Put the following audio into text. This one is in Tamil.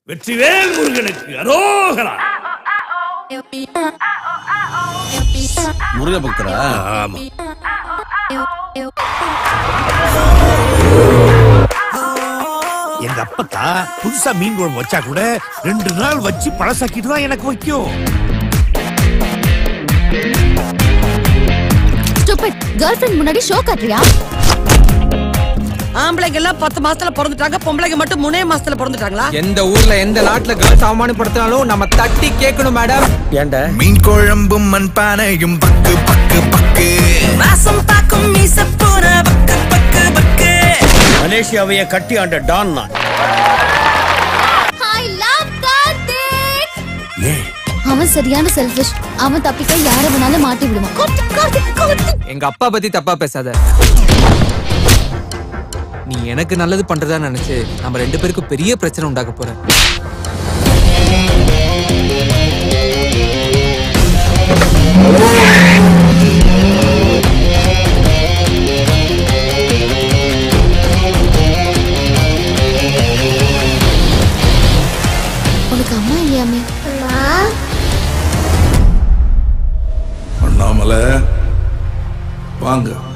வெற்றிவேல் முருகனுக்கு அரோகரா முருக பக்தரா ஆமா எங்க அப்பத்தா புதுசா மீன் குழம்பு வச்சா கூட ரெண்டு நாள் வச்சு பழசாக்கிட்டு தான் எனக்கு வைக்கும் ஸ்டூபிட் கேர்ள் ஃபிரெண்ட் முன்னாடி ஷோ காட்டுறியா ஆம்பளைங்க எல்லாம் பத்து மாசத்துல பிறந்துட்டாங்க பொம்பளைங்க மட்டும் மூணே மாசத்துல பிறந்துட்டாங்களா எந்த ஊர்ல எந்த நாட்டுல கேர்ள்ஸ் அவமானப்படுத்தினாலும் நம்ம தட்டி கேட்கணும் மேடம் ஏன்டா மீன் குழம்பும் மண்பானையும் பக்கு பக்கு பக்கு வாசம் பாக்கும் மீச போற பக்கு பக்கு பக்கு மலேசியாவைய கட்டி ஆண்ட டான் நான் ஐ லவ் கார்த்திக் ஏன் அவன் சரியான செல்ஃபிஷ் அவன் தப்பிக்க யார வேணாலும் மாட்டி விடுவான் கார்த்திக் கார்த்திக் கார்த்திக் எங்க அப்பா பத்தி தப்பா பேசாத நீ எனக்கு நல்லது பண்றதா நினைச்சு நம்ம ரெண்டு பேருக்கும் பெரிய பிரச்சனை உண்டாக்க போற உனக்கு அம்மா இல்லையாமே அண்ணாமலை வாங்க